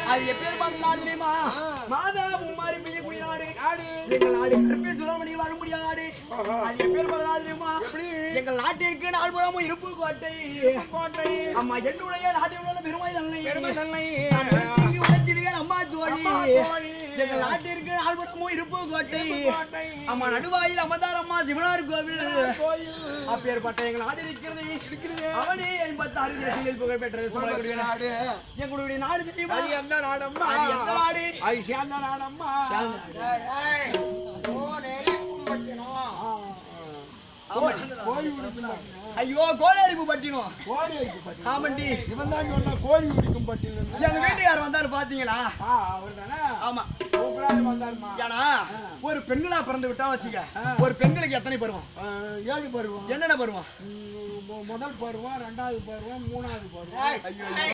அது எப்பேற்பட்ட நாடு தெரியுமா மாதா மும்மாரி பெய்யக்கூடிய நாடு எங்கள் நாடு கருப்பே சுடமணி வாழ முடியாத நாடு அது எப்பேற்பட்ட நாடு தெரியுமா எங்கள் நாட்டிற்கு நால்புறமும் இருப்பு கோட்டை கோட்டை அம்மா என்னுடைய நாட்டில் உள்ள பெருமை தன்னை பெருமை தன்னை உழைத்திடுவேன் அம்மா தோழி எங்கள் நாட்டிற்கு நால்புறமும் இருப்பு கோட்டை அம்மா நடுவாயில் அமர்ந்தார் அம்மா சிவனார் கோவில் அப்பேற்பட்ட எங்கள் நாடு இருக்கிறது இருக்கிறது அவனே எண்பத்தாறு தேசியில் புகழ் பெற்றது சோழர்களுடைய நாடு எங்களுடைய நாடு தெரியுமா அது எந்த நாடம்மா அது எந்த நாடு அது சேர்ந்த நாடம்மா ஆமா. கோழி உடிக்கும் ஐயோ கோளறிவு பட்டினம் கோழி வைக்கும் பட்டி ஆமாண்டி இவன் தான் சொன்ன கோழி உடிக்கும் பட்டியல் எங்க வீட்டுக்காரர் வந்தாரு பாத்தீங்களா ஆ அவர் தானே ஆமா சூப்பராக வந்தாருமா ஏன்னா ஒரு பெண்களா பிறந்து விட்டா வச்சுக்க ஒரு பெண்களுக்கு எத்தனை பருவம் ஏழு பருவம் என்னென்ன பருவம் ம், மு- முதல் பருவம் ரெண்டாவது பருவம் மூணாவது பருவம் ஐயோ